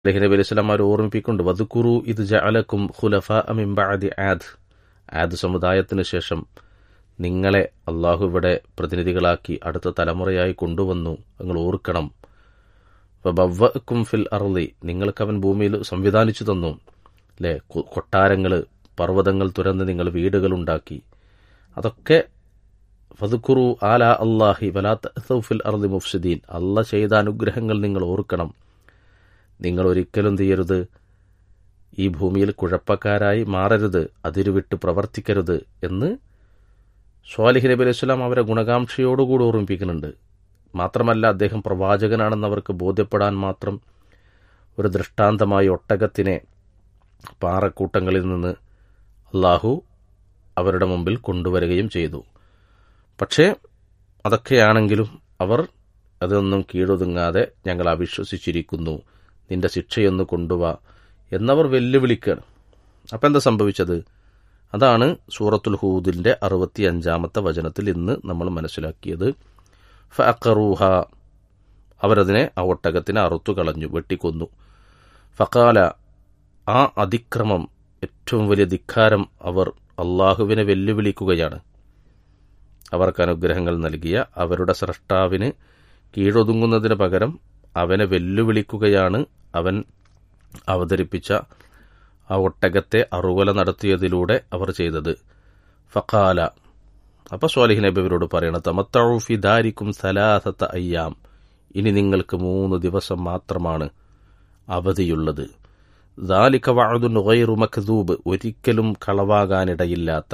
അലഹി നബി അലൈഹി സ്വലാം അവർ ഓർമ്മിപ്പിക്കുന്നുണ്ട് വധുക്കുറു ഇത് ജഅലക്കും ഖുലഫ അമിംബഅദി ആദ് ആദ് സമുദായത്തിന് ശേഷം നിങ്ങളെ അള്ളാഹു ഇവിടെ പ്രതിനിധികളാക്കി അടുത്ത തലമുറയായി കൊണ്ടുവന്നു നിങ്ങൾ ഓർക്കണം ബവ്വക്കും ഫിൽ അർളി നിങ്ങൾക്ക് അവൻ ഭൂമിയിൽ സംവിധാനിച്ചു തന്നു അല്ലേ കൊട്ടാരങ്ങൾ പർവ്വതങ്ങൾ തുരന്ന് നിങ്ങൾ വീടുകളുണ്ടാക്കി അതൊക്കെ ഫതുക്കുറു ആല അള്ളാഹി വലാത്ത് ഫിൽ അർദി മുഫ്സിദീൻ അല്ല ചെയ്ത അനുഗ്രഹങ്ങൾ നിങ്ങൾ ഓർക്കണം നിങ്ങൾ ഒരിക്കലും തീയരുത് ഈ ഭൂമിയിൽ കുഴപ്പക്കാരായി മാറരുത് അതിരുവിട്ട് പ്രവർത്തിക്കരുത് എന്ന് സ്വാലിഹ് നബി അലൈഹി സ്വലാം അവരെ ഗുണകാംക്ഷയോടുകൂടി ഓർമ്മിപ്പിക്കുന്നുണ്ട് മാത്രമല്ല അദ്ദേഹം പ്രവാചകനാണെന്ന് അവർക്ക് ബോധ്യപ്പെടാൻ മാത്രം ഒരു ദൃഷ്ടാന്തമായി ഒട്ടകത്തിനെ പാറക്കൂട്ടങ്ങളിൽ നിന്ന് അള്ളാഹു അവരുടെ മുമ്പിൽ കൊണ്ടുവരികയും ചെയ്തു പക്ഷേ അതൊക്കെയാണെങ്കിലും അവർ അതൊന്നും കീഴൊതുങ്ങാതെ ഞങ്ങൾ അവിശ്വസിച്ചിരിക്കുന്നു നിന്റെ ശിക്ഷയൊന്ന് കൊണ്ടുവാ എന്നവർ വെല്ലുവിളിക്കുകയാണ് അപ്പം എന്താ സംഭവിച്ചത് അതാണ് സൂറത്തുൽ ഹൂദിൻ്റെ അറുപത്തി അഞ്ചാമത്തെ വചനത്തിൽ ഇന്ന് നമ്മൾ മനസ്സിലാക്കിയത് ഫറൂഹ അവരതിനെ ആ ഒട്ടകത്തിനെ അറുത്തു കളഞ്ഞു വെട്ടിക്കൊന്നു ഫക്കാല ആ അതിക്രമം ഏറ്റവും വലിയ ധിക്കാരം അവർ അള്ളാഹുവിനെ വെല്ലുവിളിക്കുകയാണ് അവർക്ക് അനുഗ്രഹങ്ങൾ നൽകിയ അവരുടെ സ്രഷ്ടാവിന് കീഴൊതുങ്ങുന്നതിന് പകരം അവനെ വെല്ലുവിളിക്കുകയാണ് അവൻ അവതരിപ്പിച്ച ആ ഒട്ടകത്തെ അറുകൊല നടത്തിയതിലൂടെ അവർ ചെയ്തത് ഫക്കാല അപ്പോൾ സ്വാലിഹ് നബി അവരോട് പറയണം തമത്തൗഫി ദാരിക്കും സലാസത്ത അയ്യാം ഇനി നിങ്ങൾക്ക് മൂന്ന് ദിവസം മാത്രമാണ് അവധിയുള്ളത് ദാലിക വഅദുൻ ഗൈറു മക്ദൂബ് ഒരിക്കലും കളവാകാനിടയില്ലാത്ത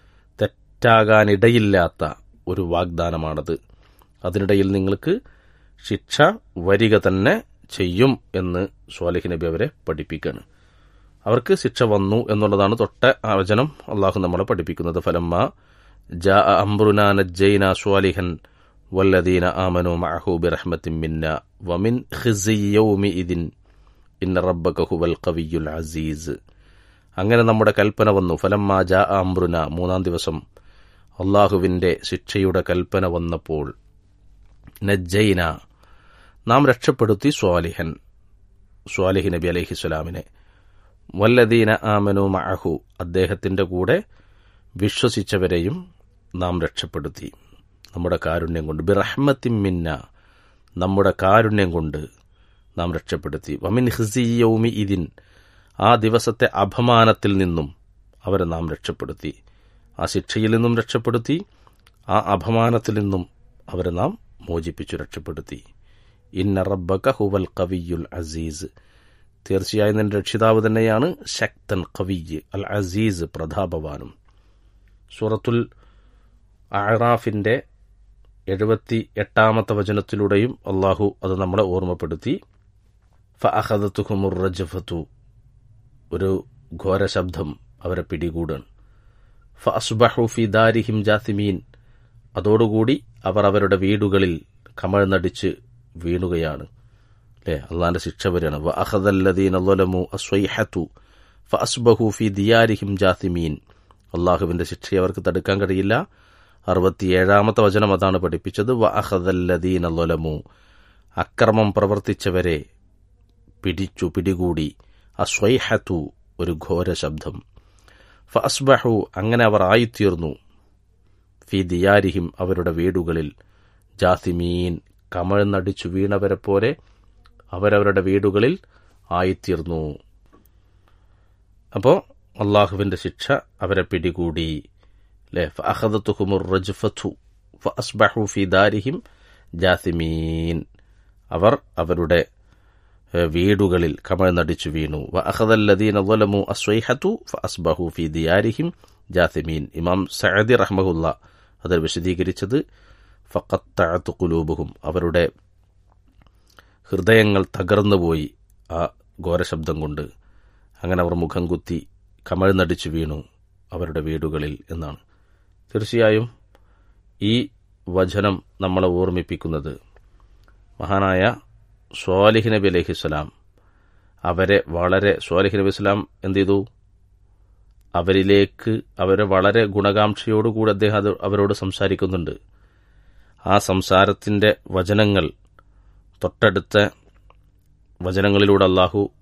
തെറ്റാകാനിടയില്ലാത്ത ഒരു വാഗ്ദാനമാണത് അതിനിടയിൽ നിങ്ങൾക്ക് ശിക്ഷ വരിക തന്നെ ചെയ്യും എന്ന് സ്വാലിഹ് നബി അവരെ പഠിപ്പിക്കുകയാണ് അവർക്ക് ശിക്ഷ വന്നു എന്നുള്ളതാണ് തൊട്ട ആ വചനം അള്ളാഹു നമ്മളെ പഠിപ്പിക്കുന്നത് ഫലമ്മ ജാ അംബ്രുന നജ്ജൈന സ്വാലിഹൻ വല്ലദീന ആമനു മഅഹു ബിറഹ്മത്തിൻ മിന്ന വമിൻ ഖിസിയൗമി ഇതിൻ ഇന്ന റബ്ബക ഹുവൽ ഖവിയുൽ അസീസ് അങ്ങനെ നമ്മുടെ കൽപ്പന വന്നു ഫലമ്മ ജാ അംബ്രുന മൂന്നാം ദിവസം അള്ളാഹുവിൻ്റെ ശിക്ഷയുടെ കൽപ്പന വന്നപ്പോൾ നജ്ജൈന നാം രക്ഷപ്പെടുത്തി സ്വാലിഹൻ സ്വാലിഹ് നബി അലഹിസ്വലാമിനെ വല്ലദീന ആമനു മഅഹു അദ്ദേഹത്തിൻ്റെ കൂടെ വിശ്വസിച്ചവരെയും നാം രക്ഷപ്പെടുത്തി നമ്മുടെ കാരുണ്യം കൊണ്ട് ബിറഹ്മത്തിൻ മിന്ന നമ്മുടെ കാരുണ്യം കൊണ്ട് നാം രക്ഷപ്പെടുത്തി വമിൻ ഹിസിയൗമി ഇതിൻ ആ ദിവസത്തെ അപമാനത്തിൽ നിന്നും അവരെ നാം രക്ഷപ്പെടുത്തി ആ ശിക്ഷയിൽ നിന്നും രക്ഷപ്പെടുത്തി ആ അപമാനത്തിൽ നിന്നും അവരെ നാം മോചിപ്പിച്ചു രക്ഷപ്പെടുത്തി ഇന്ന റബ്ബക ഹുവൽ കവിയുൽ അസീസ് തീർച്ചയായും നിന്റെ രക്ഷിതാവ് തന്നെയാണ് ശക്തൻ കവിയ് അൽ അസീസ് പ്രതാപവാനും സൂറത്തുൽ അറാഫിൻ്റെ എഴുപത്തി എട്ടാമത്തെ വചനത്തിലൂടെയും അള്ളാഹു അത് നമ്മളെ ഓർമ്മപ്പെടുത്തി ഫഅഹദത്തുഹുമുർ റജഫത്തു ഒരു ഘോര ശബ്ദം അവരെ പിടികൂടാൻ ഫഅസ്ബഹു ഫി ദാരിഹിം ജാസിമീൻ അതോടുകൂടി അവർ അവരുടെ വീടുകളിൽ കമഴ്ന്നടിച്ച് വീണുകയാണ് അല്ലേ അള്ളാന്റെ ശിക്ഷ വരികയാണ് വ അഹദല്ലദീൻ അല്ലമു അസ്വൈഹത്തു ഫഅസ്ബഹു ഫി ദിയാരിഹിം ജാസിമീൻ അള്ളാഹുവിന്റെ ശിക്ഷയെ അവർക്ക് തടുക്കാൻ കഴിയില്ല അറുപത്തിയേഴാമത്തെ വചനം അതാണ് പഠിപ്പിച്ചത് വ അഹദല്ലദീൻ അല്ലമു അക്രമം പ്രവർത്തിച്ചവരെ പിടിച്ചു പിടികൂടി അസ്വൈഹത്തു ഒരു ഘോര ശബ്ദം ഫഅസ്ബഹു അങ്ങനെ അവർ ആയിത്തീർന്നു ഫി ദിയാരിഹിം അവരുടെ വീടുകളിൽ ജാസിമീൻ കമഴ്ന്നടിച്ചു വീണവരെ പോലെ അവരവരുടെ വീടുകളിൽ ആയിത്തീർന്നു അപ്പോൾ അള്ളാഹുവിൻ്റെ ശിക്ഷ അവരെ പിടികൂടി അല്ലേ ഫഅഖദത്തുഹുമുർ റജ്ഫത്തു ഫഅസ്ബഹു ഫി ദാരിഹിം ജാസിമീൻ അവർ അവരുടെ വീടുകളിൽ കമഴ്ന്നടിച്ചു വീണു വ അഖദല്ലദീന ളലമു അസ്വൈഹത്തു ഫഅസ്ബഹു ഫി ദിയാരിഹിം ജാസിമീൻ ഇമാം സഅദി റഹ്മഹുല്ല അത് വിശദീകരിച്ചത് ഫഖത്തഅത്തു ഖുലൂബുഹും അവരുടെ ഹൃദയങ്ങൾ തകർന്നുപോയി ആ ഘോരശബ്ദം കൊണ്ട് അങ്ങനെ അവർ മുഖം കുത്തി കമഴ്ന്നടിച്ചു വീണു അവരുടെ വീടുകളിൽ എന്നാണ് തീർച്ചയായും ഈ വചനം നമ്മളെ ഓർമ്മിപ്പിക്കുന്നത് മഹാനായ സ്വാലിഹ് നബി അലഹിസ്സലാം അവരെ വളരെ സ്വാലിഹ് നബി ഇസ്ലാം എന്ത് ചെയ്തു അവരിലേക്ക് അവരെ വളരെ ഗുണകാംക്ഷയോടുകൂടി അദ്ദേഹം അത് അവരോട് സംസാരിക്കുന്നുണ്ട് ആ സംസാരത്തിൻ്റെ വചനങ്ങൾ തൊട്ടടുത്ത വചനങ്ങളിലൂടെ അള്ളാഹു